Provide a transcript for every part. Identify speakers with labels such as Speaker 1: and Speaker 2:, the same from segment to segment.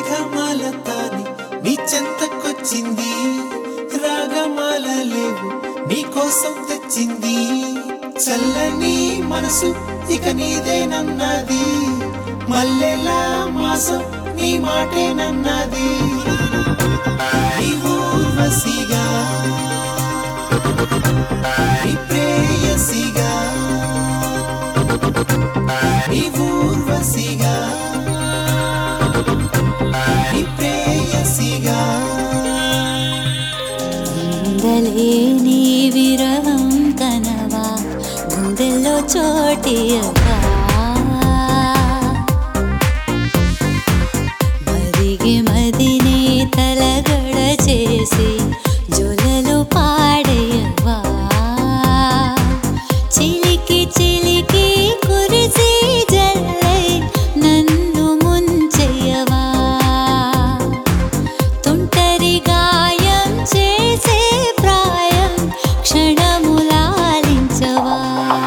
Speaker 1: మేఘమాల తాని నీ చెంతకొచ్చింది రాగమాల లేవు నీ కోసం తెచ్చింది చల్లని మనసు ఇక నీదేనన్నది మల్లెలా మాసం నీ మాటేనన్నది నీ ఊర్వశిగా నీ ప్రేయసిగా నీ ఊర్వశిగా నీ ప్రేయసిగా
Speaker 2: గుండెలేని విరహం కనవా గుండెల్లో చోటియవా మరిగి మదిని తలగడ చేసి జొలలు పాడేయవా చిలికి చిలికి కురిసి జల్లై నన్ను ముంచెయ్యవా తుంటరి గాయం చేసే ప్రాయం క్షణములాలించవా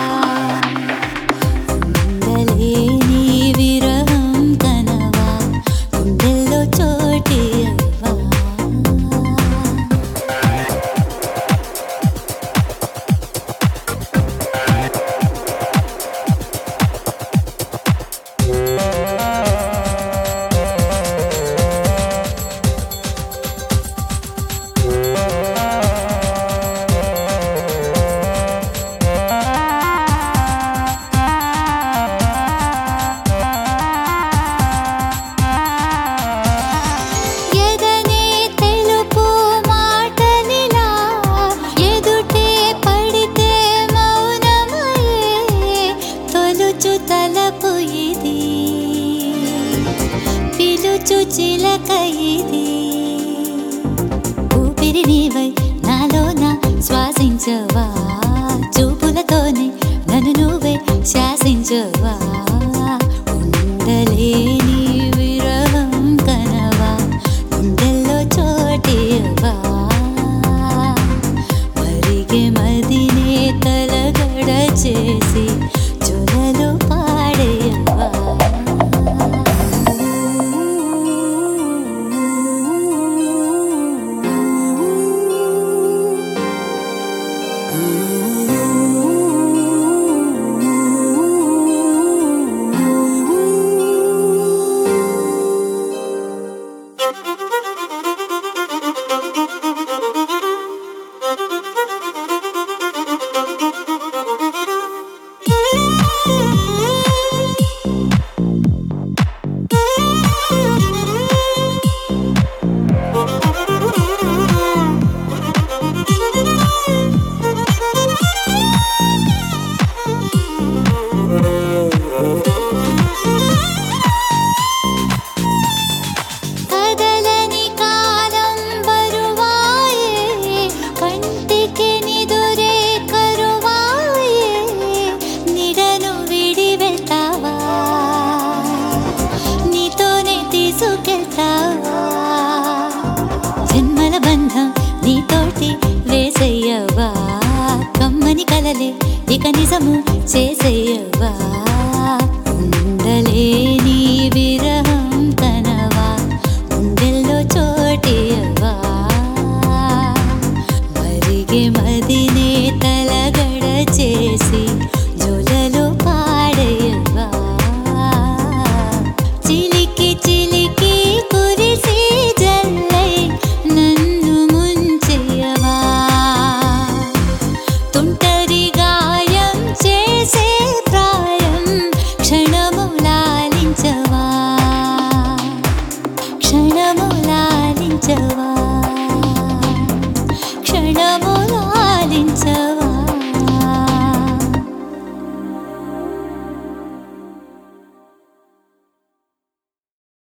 Speaker 2: ఉండలేని విరహం కనవా గుండెల్లో చోటియవా ఎదనే తెలుపు మాటలిలా ఎదుటే పడితే మౌనమయే తొలుచు తలపు ఇది పిలుచు చిలక ఇది ఊపిరి నీవై నాలోన శ్వాసించవా చూపులతోనే నన్ను నువ్వే శాసించవా ఉండలేని విరహం కనవా గుండెల్లో చోటివా మరిగే మదినే తలగడ చేసి జొలలు పాడేయవా కదలని కాలం బరువాయే కంటికి నిదురే కరువాయే నిడను విడి వెళ్తావా నీతోనే తీసుకెళ్తావా జన్మల బంధం నీతోటి వేసయ్యవా కమ్మని కలలే ఇక నిజము చేసయ్యవా ఉండలేని విరహం కనవా గుండెల్లో చోటియవా మరిగే మదినే తలగడ చేసి జొలలు పాడేయవా చిలికి చిలికి కురిసి జల్లై నన్ను ముంచెయ్యవా తుంటరి గాయం చేసే ప్రాయం క్షణములాలించవా క్షణములాలించవా క్షణములాలించవా